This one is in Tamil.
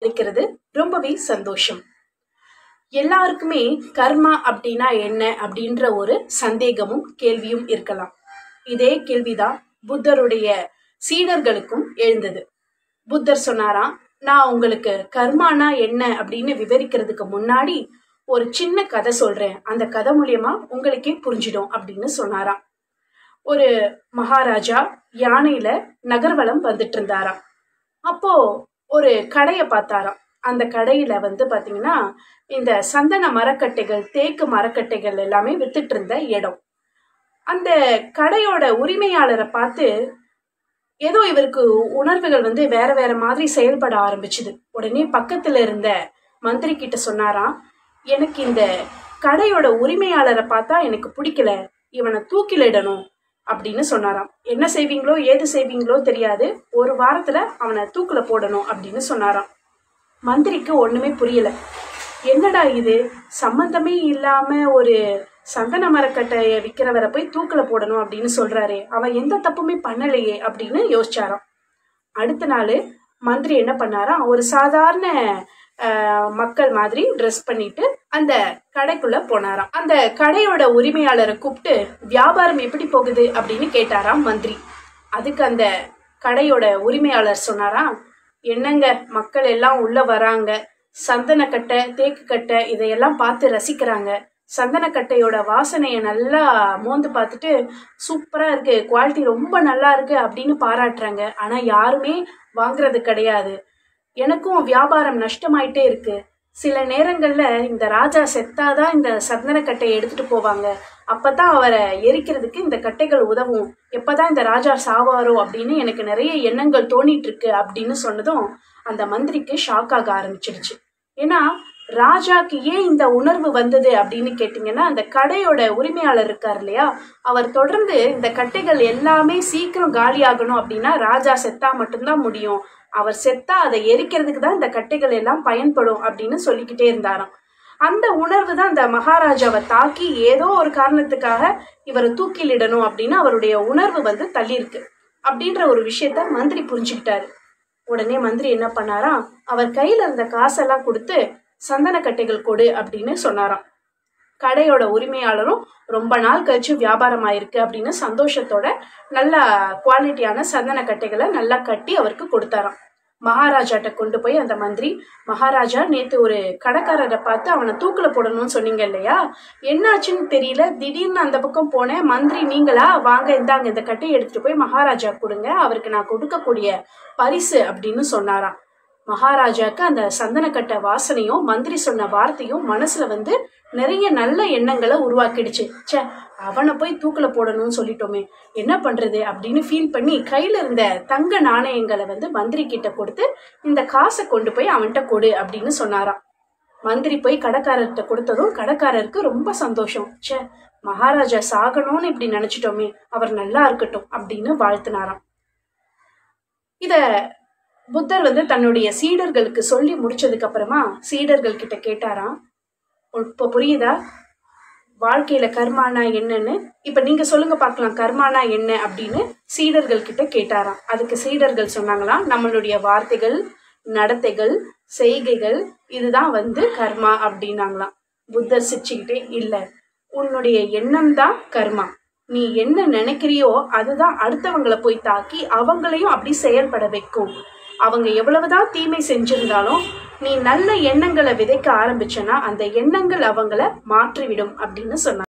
வைக்கிறது ரொம்பவே சந்தோஷம் எல்லாருக்குமே கர்மா அப்படின்னா என்ன அப்படின்ற ஒரு சந்தேகமும் கேள்வியும் இருக்கலாம் இதே கேள்விதான் புத்தருடைய சீடர்களுக்கும் எழுந்தது புத்தர் சொன்னாராம் நான் உங்களுக்கு கர்மானா என்ன அப்படின்னு விவரிக்கிறதுக்கு முன்னாடி ஒரு சின்ன கதை சொல்றேன் அந்த கதை மூலியமா உங்களுக்கே புரிஞ்சிடும் அப்படின்னு சொன்னாராம் ஒரு மகாராஜா யானையில நகர்வலம் வந்துட்டு இருந்தாராம் அப்போ ஒரு கடையை பார்த்தாராம் அந்த கடையில வந்து பாத்தீங்கன்னா இந்த சந்தன மரக்கட்டைகள் தேக்கு மரக்கட்டைகள் எல்லாமே வித்துட்டு இருந்த இடம் அந்த கடையோட உரிமையாளரை பார்த்து ஏதோ இவருக்கு உணர்வுகள் வந்து வேற வேற மாதிரி செயல்பட ஆரம்பிச்சுது உடனே பக்கத்துல இருந்த மந்திரி கிட்ட சொன்னாராம் எனக்கு இந்த கடையோட உரிமையாளரை பார்த்தா எனக்கு பிடிக்கல இவனை தூக்கிலிடணும் அப்படின்னு சொன்னாராம் என்ன செய்வீங்களோ ஏது செய்வீங்களோ தெரியாது ஒரு வாரத்துல அவனை தூக்குல போடணும் அப்படின்னு சொன்னாராம் மந்திரிக்கு ஒண்ணுமே புரியல என்னடா இது சம்பந்தமே இல்லாம ஒரு சந்தன மரக்கட்டைய விற்கிறவரை போய் தூக்கில போடணும் அப்படின்னு சொல்றாரே அவன் எந்த தப்புமே பண்ணலையே அப்படின்னு யோசிச்சாராம் அடுத்த நாள் மந்திரி என்ன பண்ணாராம் ஒரு சாதாரண ஆஹ், மக்கள் மாதிரி ட்ரெஸ் பண்ணிட்டு அந்த கடைக்குள்ள போனாராம் அந்த கடையோட உரிமையாளரை கூப்பிட்டு வியாபாரம் எப்படி போகுது அப்படின்னு கேட்டாராம் மந்திரி அதுக்கு அந்த கடையோட உரிமையாளர் சொன்னாராம் என்னங்க மக்கள் எல்லாம் உள்ள வராங்க சந்தனக்கட்டை தேக்கு கட்டை இதையெல்லாம் பார்த்து ரசிக்கிறாங்க சந்தனக்கட்டையோட வாசனையை நல்லா மோந்து பார்த்துட்டு சூப்பரா இருக்கு குவாலிட்டி ரொம்ப நல்லா இருக்கு அப்படின்னு பாராட்டுறாங்க ஆனா யாருமே வாங்குறது கிடையாது எனக்கும் வியாபாரம் நஷ்டமாயிட்டே இருக்கு சில நேரங்கள்ல இந்த ராஜா செத்தாதான் இந்த சந்தனக்கட்டையை எடுத்துட்டு போவாங்க அப்பதான் அவரை எரிக்கிறதுக்கு இந்த கட்டைகள் உதவும் எப்பதான் இந்த ராஜா சாவாரோ அப்படின்னு எனக்கு நிறைய எண்ணங்கள் தோணிட்டு இருக்கு அப்படின்னு சொன்னதும் அந்த மந்திரிக்கு ஷாக் ஆக ஆரம்பிச்சிடுச்சு ஏன்னா ராஜாக்கு ஏன் இந்த உணர்வு வந்தது அப்படின்னு கேட்டிங்கன்னா அந்த கடையோட உரிமையாளர் இருக்கார் இல்லையா அவர் தொடர்ந்து இந்த கட்டைகள் எல்லாமே சீக்கிரம் காலியாகணும் அப்படின்னா ராஜா செத்தா மட்டும்தான் முடியும் அவர் செத்தா அதை எரிக்கிறதுக்கு தான் இந்த கட்டைகள் எல்லாம் பயன்படும் அப்படின்னு சொல்லிக்கிட்டே இருந்தாராம் அந்த உணர்வு தான் அந்த மகாராஜாவை தாக்கி ஏதோ ஒரு காரணத்துக்காக இவரை தூக்கிலிடணும் அப்படின்னு அவருடைய உணர்வு வந்து தள்ளியிருக்கு அப்படின்ற ஒரு விஷயத்த மந்திரி புரிஞ்சுக்கிட்டாரு உடனே மந்திரி என்ன பண்ணாராம் அவர் கையில இருந்த காசெல்லாம் கொடுத்து சந்தன கட்டைகள் கொடு அப்படின்னு சொன்னாராம் கடையோட உரிமையாளரும் ரொம்ப நாள் கழிச்சு வியாபாரம் ஆயிருக்கு அப்படின்னு சந்தோஷத்தோட நல்ல குவாலிட்டியான சந்தன கட்டைகளை நல்லா கட்டி அவருக்கு கொடுத்தாராம் மகாராஜாட்ட கொண்டு போய் அந்த மந்திரி மகாராஜா நேத்து ஒரு கடைக்காரரை பார்த்து அவனை தூக்குல போடணும்னு சொன்னீங்க இல்லையா என்னாச்சுன்னு தெரியல திடீர்னு அந்த பக்கம் போனேன் மந்திரி நீங்களா வாங்க இந்தாங்க இந்த கட்டையை எடுத்துட்டு போய் மகாராஜா கொடுங்க அவருக்கு நான் கொடுக்கக்கூடிய பரிசு அப்படின்னு சொன்னாராம் மகாராஜாக்கு அந்த சந்தனக்கட்டை வாசனையும் மந்திரி சொன்ன வார்த்தையும் மனசுல வந்து நிறைய நல்ல எண்ணங்களை உருவாக்கிடுச்சு ச்சே அவனை போய் தூக்கில போடணும்னு சொல்லிட்டோமே என்ன பண்றது அப்படின்னு ஃபீல் பண்ணி கையில இருந்த தங்க நாணயங்களை வந்து மந்திரி கிட்ட கொடுத்து இந்த காசை கொண்டு போய் அவன்கிட்ட கொடு அப்படின்னு சொன்னாராம் மந்திரி போய் கடைக்காரர்கிட்ட கொடுத்ததும் கடைக்காரருக்கு ரொம்ப சந்தோஷம் ச்சே மகாராஜா சாகணும்னு இப்படி நினைச்சிட்டோமே அவர் நல்லா இருக்கட்டும் அப்படின்னு வாழ்த்தினாராம் இத புத்தர் வந்து தன்னுடைய சீடர்களுக்கு சொல்லி முடிச்சதுக்கு அப்புறமா சீடர்கள் கிட்ட கேட்டாராம் இப்ப புரியுதா வாழ்க்கையில கர்மானா என்னன்னு இப்ப நீங்க சொல்லுங்க பார்க்கலாம் கர்மானா என்ன அப்படின்னு சீடர்கள் கிட்ட கேட்டாராம் அதுக்கு சீடர்கள் சொன்னாங்களாம் நம்மளுடைய வார்த்தைகள் நடத்தைகள் செய்கைகள் இதுதான் வந்து கர்மா அப்படின்னாங்களாம் புத்தர் சிரிச்சுக்கிட்டே இல்ல உன்னுடைய எண்ணம் தான் கர்மா நீ என்ன நினைக்கிறியோ அதுதான் அடுத்தவங்களை போய் தாக்கி அவங்களையும் அப்படி செயல்பட வைக்கும் அவங்க எவ்வளவுதான் தீமை செஞ்சிருந்தாலும் நீ நல்ல எண்ணங்களை விதைக்க ஆரம்பிச்சனா அந்த எண்ணங்கள் அவங்கள மாற்றிவிடும் அப்படின்னு சொன்னாங்க